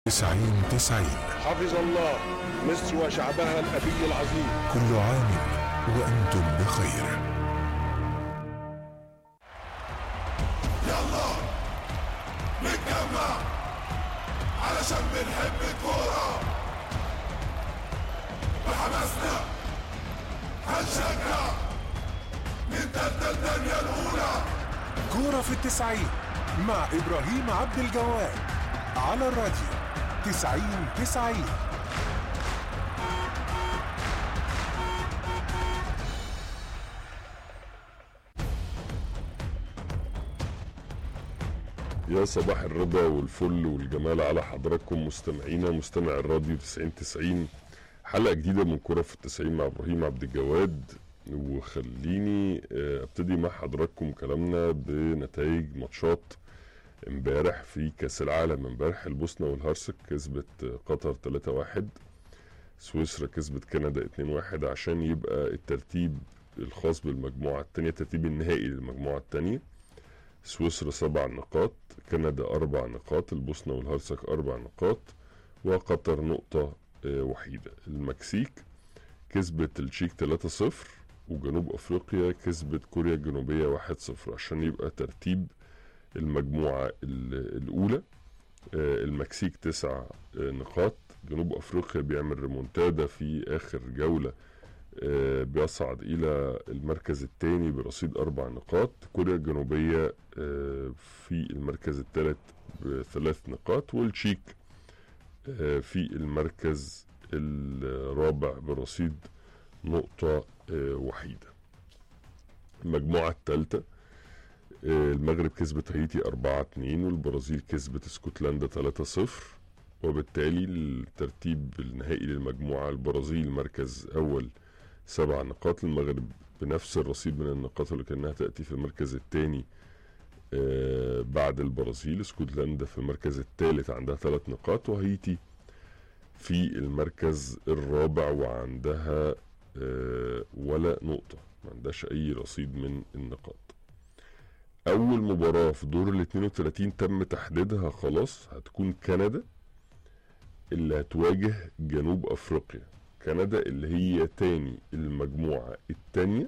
تسعين تسعين حفظ الله مصر وشعبها الأبي العظيم كل عام وأنتم بخير يلا نتجمع علشان بنحب الكورة بحماسنا هنشجع نتبدل الدنيا الأولى كورة في التسعين مع إبراهيم عبد الجواد على الراديو تسعين تسعين يا صباح الرضا والفل والجمال على حضراتكم مستمعينا مستمع الراديو 90 90 حلقة جديدة من كرة في التسعين مع إبراهيم عبد الجواد وخليني آه، ابتدي مع حضراتكم كلامنا بنتائج ماتشات امبارح في كأس العالم امبارح البوسنة والهرسك كسبت آه، قطر 3-1 سويسرا كسبت كندا 2-1 عشان يبقى الترتيب الخاص بالمجموعة التانية الترتيب النهائي للمجموعة التانية سويسرا سبع نقاط كندا أربع نقاط البوسنة والهرسك أربع نقاط وقطر نقطة آه، وحيدة المكسيك كسبت التشيك 3-0 وجنوب أفريقيا كسبت كوريا الجنوبية 1-0 عشان يبقى ترتيب المجموعة ال- الأولى آه، المكسيك تسع آه، نقاط جنوب أفريقيا بيعمل ريمونتادا في آخر جولة آه، بيصعد إلى المركز الثاني برصيد أربع نقاط كوريا الجنوبية آه، في المركز الثالث بثلاث نقاط والتشيك آه، في المركز الرابع برصيد نقطة آه، وحيدة المجموعة الثالثة آه، المغرب كسبت هايتي 4 2 والبرازيل كسبت اسكتلندا 3 0 وبالتالي الترتيب النهائي للمجموعة البرازيل مركز أول سبع نقاط المغرب بنفس الرصيد من النقاط اللي كانها تأتي في المركز الثاني آه، بعد البرازيل اسكتلندا في المركز الثالث عندها ثلاث نقاط وهايتي في المركز الرابع وعندها آه، ولا نقطة ما عندهاش أي رصيد من النقاط أول مباراة في دور ال 32 تم تحديدها خلاص هتكون كندا اللي هتواجه جنوب أفريقيا كندا اللي هي تاني المجموعة التانية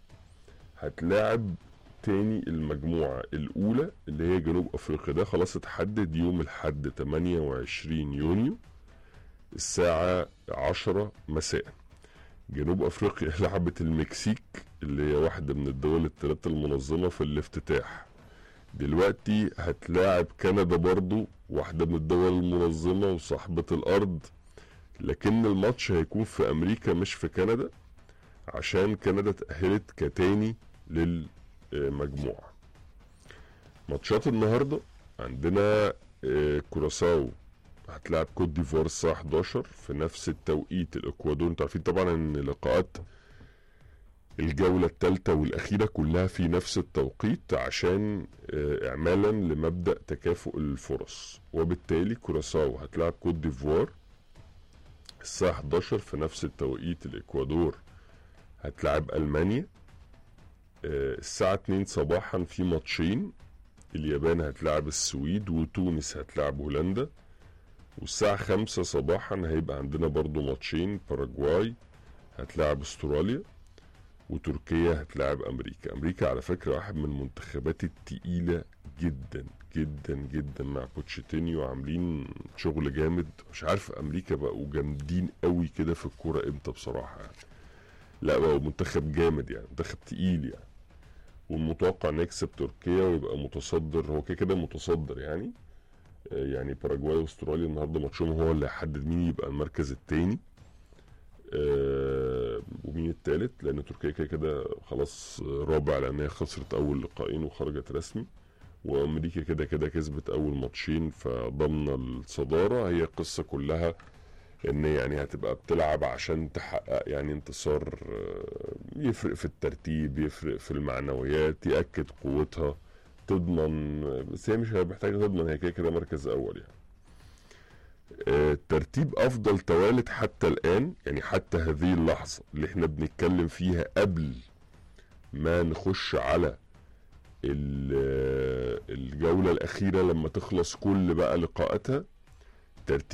هتلاعب تاني المجموعة الأولى اللي هي جنوب أفريقيا ده خلاص اتحدد يوم الحد 28 يونيو الساعة 10 مساء جنوب أفريقيا لعبت المكسيك اللي هي واحدة من الدول الثلاثة المنظمة في الافتتاح دلوقتي هتلاعب كندا برضو واحدة من الدول المنظمة وصاحبة الأرض لكن الماتش هيكون في أمريكا مش في كندا عشان كندا تأهلت كتاني للمجموعة ماتشات النهاردة عندنا آه، كوراساو هتلاعب كوت ديفوار الساعة 11 في نفس التوقيت الإكوادور انتوا عارفين طبعا إن لقاءات الجولة الثالثة والأخيرة كلها في نفس التوقيت عشان آه، إعمالا لمبدأ تكافؤ الفرص وبالتالي كوراساو هتلاعب كوت ديفوار الساعة 11 في نفس التوقيت الإكوادور هتلاعب ألمانيا آه، الساعة 2 صباحا في ماتشين اليابان هتلاعب السويد وتونس هتلاعب هولندا والساعة 5 صباحا هيبقى عندنا برضو ماتشين باراجواي هتلاعب استراليا وتركيا هتلاعب امريكا امريكا على فكره واحد من المنتخبات التقيله جدا جدا جدا مع بوتشيتينيو عاملين شغل جامد مش عارف امريكا بقوا جامدين قوي كده في الكوره امتى بصراحه يعني لا بقوا منتخب جامد يعني منتخب تقيل يعني والمتوقع ان يكسب تركيا ويبقى متصدر هو كده كده متصدر يعني آه، يعني باراجواي واستراليا النهارده ماتشهم هو اللي هيحدد مين يبقى المركز الثاني آه، ومين التالت لان تركيا كده كده خلاص رابع لان هي خسرت اول لقاءين وخرجت رسمي وامريكا كده كده كسبت اول ماتشين فضمن الصداره هي القصه كلها ان يعني هتبقى بتلعب عشان تحقق يعني انتصار آه، يفرق في الترتيب يفرق في المعنويات ياكد قوتها تضمن بس هي مش محتاجه تضمن هي كده كده مركز اول يعني آه، ترتيب افضل توالد حتى الان يعني حتى هذه اللحظه اللي احنا بنتكلم فيها قبل ما نخش على ال- الجولة الأخيرة لما تخلص كل بقى لقاءاتها الترتيب